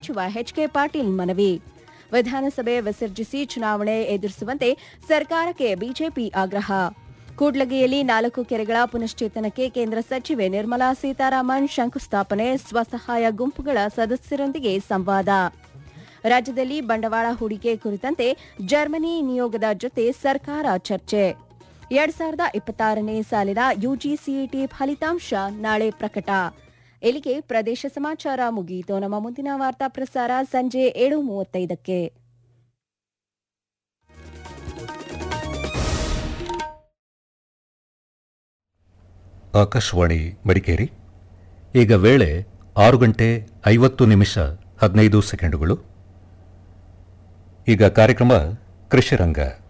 ಸಚಿವ ಎಚ್ಕೆ ಪಾಟೀಲ್ ಮನವಿ ವಿಧಾನಸಭೆ ವಿಸರ್ಜಿಸಿ ಚುನಾವಣೆ ಎದುರಿಸುವಂತೆ ಸರ್ಕಾರಕ್ಕೆ ಬಿಜೆಪಿ ಆಗ್ರಹ ಕೂಡ್ಲಗಿಯಲ್ಲಿ ನಾಲ್ಕು ಕೆರೆಗಳ ಪುನಶ್ಚೇತನಕ್ಕೆ ಕೇಂದ್ರ ಸಚಿವೆ ನಿರ್ಮಲಾ ಸೀತಾರಾಮನ್ ಶಂಕುಸ್ಥಾಪನೆ ಸ್ವಸಹಾಯ ಗುಂಪುಗಳ ಸದಸ್ಯರೊಂದಿಗೆ ಸಂವಾದ ರಾಜ್ಯದಲ್ಲಿ ಬಂಡವಾಳ ಹೂಡಿಕೆ ಕುರಿತಂತೆ ಜರ್ಮನಿ ನಿಯೋಗದ ಜೊತೆ ಸರ್ಕಾರ ಚರ್ಚೆ ಎರಡ್ ಸಾವಿರದ ಇಪ್ಪತ್ತಾರನೇ ಸಾಲಿನ ಯುಜಿಸಿಇಟಿ ಫಲಿತಾಂಶ ನಾಳೆ ಪ್ರಕಟ ಇಲ್ಲಿಗೆ ಪ್ರದೇಶ ಸಮಾಚಾರ ಮುಗಿಯಿತು ನಮ್ಮ ಮುಂದಿನ ವಾರ್ತಾ ಪ್ರಸಾರ ಸಂಜೆ ಏಳು ಮೂವತ್ತೈದಕ್ಕೆ ಆಕಾಶವಾಣಿ ಮಡಿಕೇರಿ ಈಗ ವೇಳೆ ಆರು ಗಂಟೆ ಐವತ್ತು ನಿಮಿಷ ಹದಿನೈದು ಸೆಕೆಂಡುಗಳು ಈಗ ಕಾರ್ಯಕ್ರಮ ಕೃಷಿರಂಗ